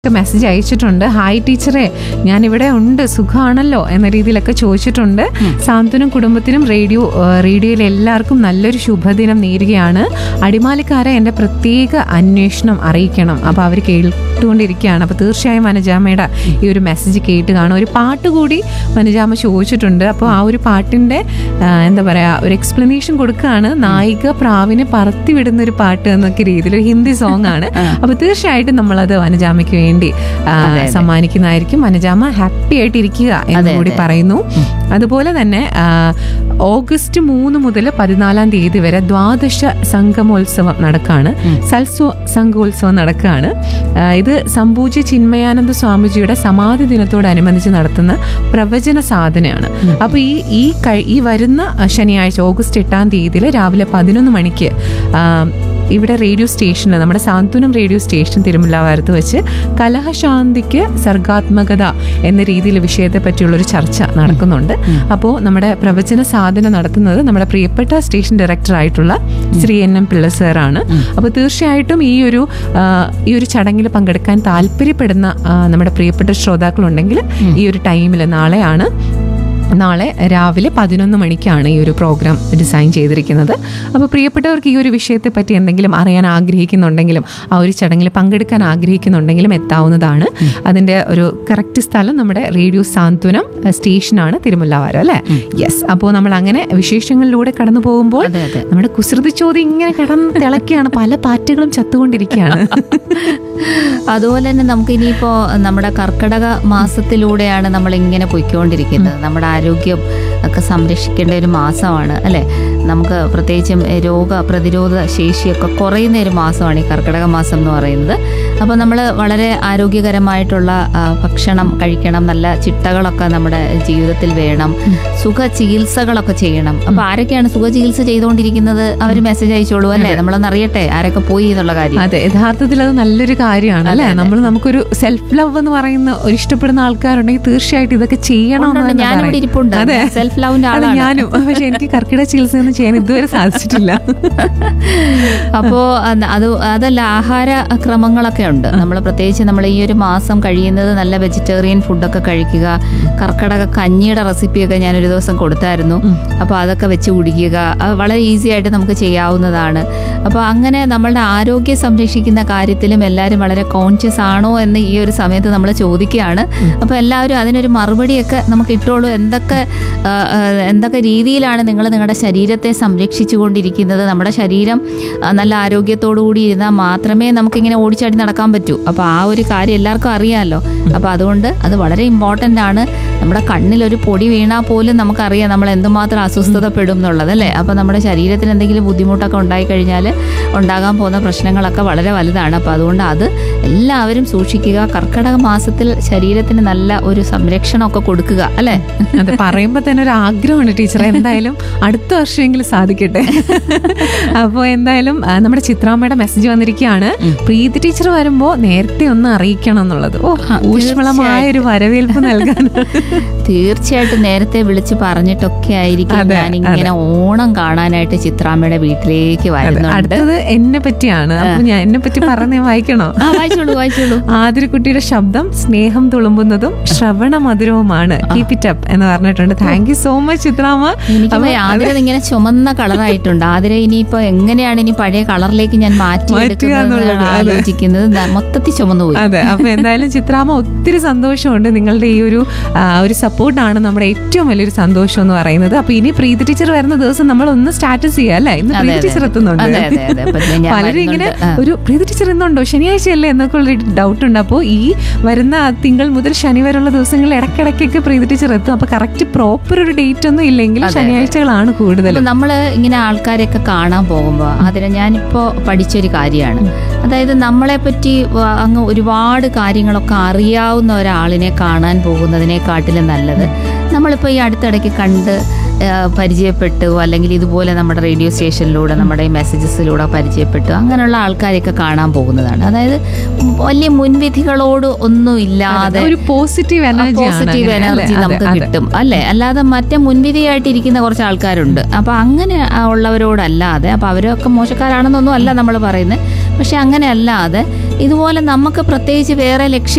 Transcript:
Message അയച്ചിട്ടുണ്ട് hi ടീച്ചറെ ഞാൻ ഇവിടെ ഉണ്ട് സുഖമാണല്ലോ എന്ന രീതിയിലൊക്കെ ചോദിച്ചിട്ടുണ്ട് സാന്ത്വനം കുടുംബത്തിനും റേഡിയോ ആ, റേഡിയോയിലെ എല്ലാവർക്കും നല്ലൊരു ശുഭദിനം നേരുകയാണ് അടിമാലിക്കാരെ എൻ്റെ പ്രത്യേക അന്വേഷണം അറിയിക്കണം അപ്പോൾ അവർ കേട്ടുകൊണ്ടിരിക്കുകയാണ് അപ്പോൾ തീർച്ചയായും വനജാമയുടെ ഈ ഒരു മെസ്സേജ് കേട്ട് കാണും ഒരു പാട്ട് കൂടി വനജാമ ചോദിച്ചിട്ടുണ്ട് അപ്പോൾ ആ ഒരു പാട്ടിൻ്റെ ആ, എന്താ പറയുക ഒരു എക്സ്പ്ലനേഷൻ കൊടുക്കുകയാണ് നായിക പ്രാവിനെ പറത്തി വിടുന്ന ഒരു പാട്ട് എന്നൊക്കെ രീതിയിൽ ഒരു ഹിന്ദി സോങ് ആണ് അപ്പോൾ തീർച്ചയായിട്ടും നമ്മളത് വനജാമയ്ക്ക് വേണ്ടി ആ, സമ്മാനിക്കുന്നതായിരിക്കും വനജാമ ഹാപ്പി ആയിട്ട് ഇരിക്കുക എന്ന് കൂടി പറയുന്നു അതുപോലെ തന്നെ ആ, ഓഗസ്റ്റ് മൂന്ന് മുതൽ പതിനാലാം തീയതി വരെ ദ്വാദശ സംഗമോത്സവം നടക്കാണ് സൽസ്വ സംഘോത്സവം നടക്കുകയാണ് ആ, ഇത് സംപൂജ്യ ചിന്മയാനന്ദ സ്വാമിജിയുടെ സമാധി ദിനത്തോടനുബന്ധിച്ച് നടത്തുന്ന പ്രവചന സാധനയാണ് അപ്പൊ ഈ ഈ കഴി- ഈ വരുന്ന ശനിയാഴ്ച ഓഗസ്റ്റ് എട്ടാം തീയതിയിൽ രാവിലെ പതിനൊന്ന് മണിക്ക് ആ, ഇവിടെ റേഡിയോ സ്റ്റേഷനിൽ നമ്മുടെ സാന്ത്വനം റേഡിയോ സ്റ്റേഷൻ തിരുമല്ലാവാരത്ത് വെച്ച് കലഹശാന്തിക്ക് സർഗാത്മകത എന്ന രീതിയിൽ വിഷയത്തെ പറ്റിയുള്ളൊരു ചർച്ച നടക്കുന്നുണ്ട് അപ്പോൾ നമ്മുടെ പ്രവചന സാധന നടത്തുന്നത് നമ്മുടെ പ്രിയപ്പെട്ട സ്റ്റേഷൻ ഡയറക്ടർ ആയിട്ടുള്ള ശ്രീ എൻ എം പിള്ള സാറാണ് അപ്പോൾ തീർച്ചയായിട്ടും ഈ ഒരു ആ, ഈ ഒരു ചടങ്ങിൽ പങ്കെടുക്കാൻ താല്പര്യപ്പെടുന്ന ആ, നമ്മുടെ പ്രിയപ്പെട്ട ശ്രോതാക്കളുണ്ടെങ്കിൽ ഈ ഒരു ടൈമിൽ നാളെയാണ് നാളെ രാവിലെ പതിനൊന്ന് മണിക്കാണ് ഈ ഒരു പ്രോഗ്രാം ഡിസൈൻ ചെയ്തിരിക്കുന്നത് അപ്പോൾ പ്രിയപ്പെട്ടവർക്ക് ഈ ഒരു വിഷയത്തെ പറ്റി എന്തെങ്കിലും അറിയാൻ ആഗ്രഹിക്കുന്നുണ്ടെങ്കിലും ആ ഒരു ചടങ്ങിൽ പങ്കെടുക്കാൻ ആഗ്രഹിക്കുന്നുണ്ടെങ്കിലും എത്താവുന്നതാണ് അതിൻ്റെ ഒരു കറക്റ്റ് സ്ഥലം നമ്മുടെ റേഡിയോ സാന്ത്വനം അഹ് സ്റ്റേഷനാണ് തിരുമുല്ലാവാരം അല്ലേ യെസ് അപ്പോൾ നമ്മൾ അങ്ങനെ വിശേഷങ്ങളിലൂടെ കടന്നു പോകുമ്പോൾ അതെ അതെ നമ്മുടെ കുസൃതി ചോദ്യം ഇങ്ങനെ കടന്ന് തിളക്കുകയാണ് പല പാറ്റുകളും ചത്തുകൊണ്ടിരിക്കുകയാണ് അതുപോലെ തന്നെ നമുക്ക് ഇനിയിപ്പോ നമ്മുടെ കർക്കടക മാസത്തിലൂടെയാണ് നമ്മൾ ഇങ്ങനെ പൊയ്ക്കൊണ്ടിരിക്കുന്നത് നമ്മുടെ ആരോഗ്യം ഒക്കെ സംരക്ഷിക്കേണ്ട ഒരു മാസമാണ് അല്ലെ നമുക്ക് പ്രത്യേകിച്ചും എ, രോഗ പ്രതിരോധ ശേഷിയൊക്കെ കുറയുന്ന ഒരു മാസമാണ് ഈ കർക്കടക മാസം എന്ന് പറയുന്നത് അപ്പോൾ നമ്മൾ വളരെ ആരോഗ്യകരമായിട്ടുള്ള ആ, ഭക്ഷണം കഴിക്കണം നല്ല ചിട്ടകളൊക്കെ നമ്മുടെ ജീവിതത്തിൽ വേണം സുഖ ചികിത്സകളൊക്കെ ചെയ്യണം അപ്പോൾ ആരൊക്കെയാണ് സുഖ ചികിത്സ ചെയ്തുകൊണ്ടിരിക്കുന്നത് അവർ മെസ്സേജ് അയച്ചോളൂ അല്ലേ നമ്മളൊന്ന് അറിയട്ടെ ആരൊക്കെ പോയി എന്നുള്ള കാര്യം അതെ യഥാർത്ഥത്തിൽ അത് നല്ലൊരു കാര്യമാണ് അല്ലെ നമ്മൾ നമുക്കൊരു സെൽഫ് ലവ് എന്ന് പറയുന്ന ഒരു ഇഷ്ടപ്പെടുന്ന ആൾക്കാരുണ്ടെങ്കിൽ തീർച്ചയായിട്ടും ഇതൊക്കെ ചെയ്യണം എന്ന് ഉണ്ടുണ്ട്. തന്നെ ഞാനിവിടെ പറയും. ഇരിപ്പുണ്ട് അതെ. സെൽഫ് ലവിന്റെ അതെ, ആളാണ് ഞാനും പക്ഷെ എനിക്ക് കർക്കിടക ചികിത്സയൊന്നും ചെയ്യാൻ ഇതുവരെ സാധിച്ചിട്ടില്ല അപ്പോ അന്ന് അത് അതല്ല ആഹാര ക്രമങ്ങളൊക്കെ ഉണ്ട് നമ്മൾ പ്രത്യേകിച്ച് നമ്മൾ ഈ ഒരു മാസം കഴിയുന്നത് നല്ല വെജിറ്റേറിയൻ ഫുഡൊക്കെ കഴിക്കുക കർക്കടക കഞ്ഞിയുടെ റെസിപ്പിയൊക്കെ ഞാൻ ഒരു ദിവസം കൊടുത്തായിരുന്നു അപ്പോൾ അതൊക്കെ വെച്ച് കുടിക്കുക അത് വളരെ ഈസി ആയിട്ട് നമുക്ക് ചെയ്യാവുന്നതാണ് അപ്പോൾ അങ്ങനെ നമ്മളുടെ ആരോഗ്യം സംരക്ഷിക്കുന്ന കാര്യത്തിലും എല്ലാവരും വളരെ കോൺഷ്യസ് ആണോ എന്ന് ഈ ഒരു സമയത്ത് നമ്മൾ ചോദിക്കുകയാണ് അപ്പോൾ എല്ലാവരും അതിനൊരു മറുപടിയൊക്കെ നമുക്ക് ഇട്ടോളൂ എന്തൊക്കെ ആ, ആ, എന്തൊക്കെ രീതിയിലാണ് നിങ്ങൾ നിങ്ങളുടെ ശരീരത്തെ സംരക്ഷിച്ചു കൊണ്ടിരിക്കുന്നത് നമ്മുടെ ശരീരം ആ, നല്ല ആരോഗ്യത്തോടു കൂടി ഇരുന്നാൽ മാത്രമേ നമുക്കിങ്ങനെ ഓടിച്ചാടി നടക്കാൻ പറ്റൂ അപ്പോൾ ആ ഒരു കാര്യം എല്ലാവർക്കും അറിയാമല്ലോ അപ്പോൾ അതുകൊണ്ട് അത് വളരെ ഇമ്പോർട്ടൻ്റ് ആണ് നമ്മുടെ കണ്ണിൽ ഒരു പൊടി വീണാൽ പോലും നമുക്കറിയാം നമ്മൾ എന്തുമാത്രം അസ്വസ്ഥതപ്പെടും എന്നുള്ളത് അല്ലേ അപ്പോൾ നമ്മുടെ ശരീരത്തിന് എന്തെങ്കിലും ബുദ്ധിമുട്ടൊക്കെ ഉണ്ടായി കഴിഞ്ഞാൽ ഉണ്ടാകാൻ പോകുന്ന പ്രശ്നങ്ങളൊക്കെ വളരെ വലുതാണ് അപ്പോൾ അതുകൊണ്ട് അത് എല്ലാവരും സൂക്ഷിക്കുക കർക്കിടക മാസത്തിൽ ശരീരത്തിന് നല്ല ഒരു സംരക്ഷണമൊക്കെ കൊടുക്കുക അല്ലേ അത് പറയുമ്പോൾ തന്നെ ഒരു ആഗ്രഹമുണ്ട് ടീച്ചർ എന്തായാലും അടുത്ത വർഷമെങ്കിലും സാധിക്കട്ടെ അപ്പോൾ എന്തായാലും ആ, നമ്മുടെ ചിത്രാമ്മയുടെ മെസ്സേജ് വന്നിരിക്കുകയാണ് പ്രീതി ടീച്ചർ വരുമ്പോൾ നേരത്തെ ഒന്ന് അറിയിക്കണം എന്നുള്ളത് ഓ ഊഷ്മളമായ ഒരു വരവേൽപ്പ് നൽകാൻ തീർച്ചയായിട്ടും നേരത്തെ വിളിച്ച് പറഞ്ഞിട്ടൊക്കെ ആയിരിക്കും അതെ, ഞാൻ ഇങ്ങനെ ഓണം കാണാനായിട്ട് ചിത്രാമ്മയുടെ വീട്ടിലേക്ക് വരുന്നുണ്ട് അടുത്തത് എന്നെ പറ്റിയാണ് അപ്പൊ ഞാൻ എന്നെ പറ്റി പറഞ്ഞ് ഞാൻ വായിക്കണോ ആ വായിച്ചോളൂ വായിച്ചോളൂ ആതിരക്കുട്ടിയുടെ ശബ്ദം സ്നേഹം തുളുമ്പുന്നതും ശ്രവണ മധുരവുമാണ് കീപ് ഇറ്റ് അപ്പ് എന്ന് പറഞ്ഞിട്ടുണ്ട് താങ്ക് യു സോ മച്ച് ചിത്രാമ്മ എനിക്ക് പോയി ആതിര ഇങ്ങനെ ചുമന്ന കളറായിട്ടുണ്ട് ആതിര ഇനിയിപ്പോ എങ്ങനെയാണ് ഇനി പഴയ കളറിലേക്ക് ഞാൻ മാറ്റി മാറ്റുക എന്നുള്ളത്, അതെ. ആലോചിക്കുന്നത് ദാ മൊത്തത്തിൽ ചുമന്നു പോയി അതെ അപ്പൊ എന്തായാലും ചിത്രാമ്മ ഒത്തിരി സന്തോഷമുണ്ട് നിങ്ങളുടെ ഈ ഒരു ആ, ഒരു സപ്പോർട്ടാണ് നമ്മുടെ ഏറ്റവും വലിയൊരു സന്തോഷം എന്ന് പറയുന്നത് അപ്പൊ ഇനി പ്രീതി ടീച്ചർ വരുന്ന ദിവസം നമ്മൾ ഒന്ന് സ്റ്റാറ്റസ് ചെയ്യാം അല്ലേ ഇന്ന് അതെ, പ്രീതി അതെ. ടീച്ചർ എത്തുന്നുണ്ട് അതെ, അതെ, അതെ. അപ്പൊ ഞാൻ പലരും ഇങ്ങനെ വരുന്നുണ്ട്. ആ. ഒരു പ്രീതി ടീച്ചർ ഇന്നുണ്ടോ ശനിയാഴ്ചയല്ലേ എന്നൊക്കെ ഉള്ള ഡൗട്ട് ഉണ്ട് അപ്പോൾ ഈ വരുന്ന തിങ്കൾ മുതൽ ശനി വരെയുള്ള ദിവസങ്ങളിൽ ഇടയ്ക്കിടയ്ക്കൊക്കെ പ്രീതി ടീച്ചർ എത്തും അപ്പൊ കറക്റ്റ് പ്രോപ്പർ ഒരു ഡേറ്റ് ഒന്നും ഇല്ലെങ്കിൽ ശനിയാഴ്ചകളാണ് കൂടുതൽ അപ്പൊ നമ്മള് ഇങ്ങനെ ആൾക്കാരെയൊക്കെ കാണാൻ പോകുമ്പോൾ അതിന് ഞാനിപ്പോ പഠിച്ചൊരു കാര്യമാണ് അതായത് നമ്മളെ പറ്റി വ- അങ്ങ് ഒരുപാട് കാര്യങ്ങളൊക്കെ അറിയാവുന്ന ഒരാളിനെ കാണാൻ പോകുന്നതിനെക്കാട്ടിലും നല്ലത് നമ്മളിപ്പോൾ ഈ അടുത്തിടയ്ക്ക് കണ്ട് ആ, പരിചയപ്പെട്ടു അല്ലെങ്കിൽ ഇതുപോലെ നമ്മുടെ റേഡിയോ സ്റ്റേഷനിലൂടെ നമ്മുടെ ഈ മെസ്സേജസിലൂടെ പരിചയപ്പെട്ടു അങ്ങനെയുള്ള ആൾക്കാരെയൊക്കെ കാണാൻ പോകുന്നതാണ് അതായത് വലിയ മുൻവിധികളോട് ഒന്നും ഇല്ലാതെ ഒരു പോസിറ്റീവ് എനർജി പോസിറ്റീവ് എനർജി നമുക്ക് കിട്ടും അല്ലേ അല്ലാതെ മറ്റേ മുൻവിധിയായിട്ട് ഇരിക്കുന്ന കുറച്ച് ആൾക്കാരുണ്ട് അപ്പൊ അങ്ങനെ ആ, ഉള്ളവരോടല്ലാതെ അപ്പൊ അവരൊക്കെ മോശക്കാരാണെന്നൊന്നും അല്ല നമ്മൾ പറയുന്നത് പക്ഷെ അങ്ങനെ അല്ലാതെ ഇതുപോലെ നമുക്ക് പ്രത്യേകിച്ച് വേറെ ലക്ഷ്യം